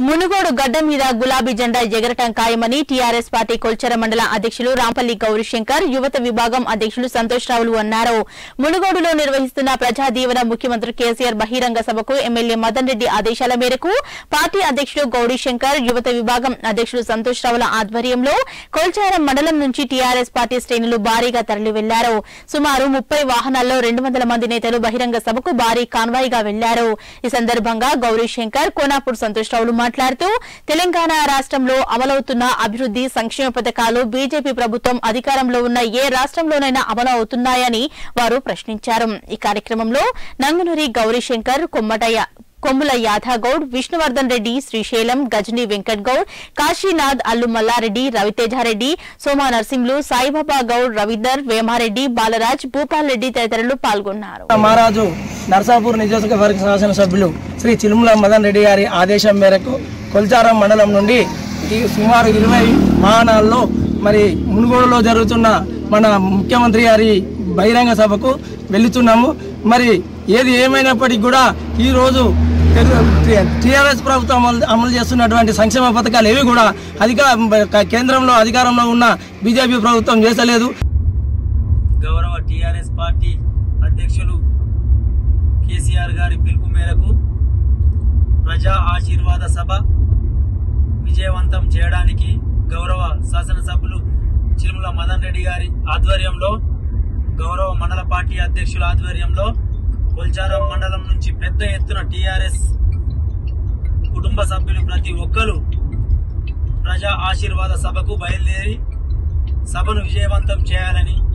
మునుగోడు గడ్డ మీద గులాబీ జెండా ఎగరటం ఖాయమని టీఆర్ఎస్ పార్టీ కొల్చెర మండల అధ్యక్షులు రాంపల్లి గౌరీశంకర్ యువత విభాగం అధ్యక్షులు సంతోష్ రావులు అన్నారు మునుగోడులో నిర్వహిస్తున్న ప్రజా దీవెన ముఖ్యమంత్రి కేసీఆర్ బహిరంగ సభకు ఎమ్మెల్యే మదన్ రెడ్డి ఆదేశాల మేరకు పార్టీ అధ్యక్షులు గౌరీశంకర్ యువత విభాగం అధ్యక్షులు సంతోష్ రావుల ఆధ్వర్యంలో కొల్చారం మండలం నుంచి టీఆర్ఎస్ పార్టీ శ్రేణులు భారీగా తరలి వెళ్లారు సుమారు ముప్పై వాహనాల్లో రెండు వందల మంది నేతలు బహిరంగ సభకు భారీ కాన్వాయ్గా వెళ్లారు ఈ సందర్భంగా గౌరీశంకర్ కోనాపూర్ సంతోష్ రావులు మాట్లాడుతూ తెలంగాణ రాష్ట్రంలో అమలవుతున్న అభివృద్ది సంక్షేమ పథకాలు బీజేపీ ప్రభుత్వం అధికారంలో ఉన్న ఏ రాష్ట్రంలోనైనా అమలు అవుతున్నాయని వారు ప్రశ్నించారు ఈ కార్యక్రమంలో నంగునూరి గౌరీశంకర్ కొమ్మటయ్య కొమ్ముల యాదగౌడ్ విష్ణువర్ధన్ రెడ్డి శ్రీశైలం గజనీ వెంకట్ గౌడ్ కాశీనాథ్ అల్లు మల్లారెడ్డి రవితేజారెడ్డి సోమా నర్సింహులు సాయిబాబా గౌడ్ రవీందర్ వేమారెడ్డి బాలరాజ్ భూపాల్ రెడ్డి తదితరులు పాల్గొన్నారు మహారాజు నర్సాపూర్ నియోజకవర్గ శాసనసభ్యులు శ్రీ చిలుముల మదన్ రెడ్డి గారి ఆదేశం మేరకు కొల్చారం మండలం నుండి ఈ సుమారు ఇరవై వాహనాల్లో మరి మునుగోడులో జరుగుతున్న మన ముఖ్యమంత్రి గారి బహిరంగ సభకు వెళుతున్నాము మరి ఏది ఏమైనప్పటికీ కూడా ఈరోజు టీఆర్ఎస్ ప్రభుత్వం అమలు అమలు చేస్తున్నటువంటి సంక్షేమ పథకాలు ఏవి కూడా అధికార కేంద్రంలో అధికారంలో ఉన్న బీజేపీ ప్రభుత్వం చేసలేదు గౌరవ టిఆర్ఎస్ పార్టీ అధ్యక్షులు కేసీఆర్ గారి పిలుపు మేరకు ప్రజా ఆశీర్వాద సభ విజయవంతం చేయడానికి గౌరవ శాసనసభ్యులు చిరుమల మదన్ రెడ్డి గారి ఆధ్వర్యంలో గౌరవ మండల పార్టీ అధ్యక్షుల ఆధ్వర్యంలో కొల్చారం మండలం నుంచి పెద్ద ఎత్తున టిఆర్ఎస్ కుటుంబ సభ్యులు ప్రతి ఒక్కరూ ప్రజా ఆశీర్వాద సభకు బయలుదేరి సభను విజయవంతం చేయాలని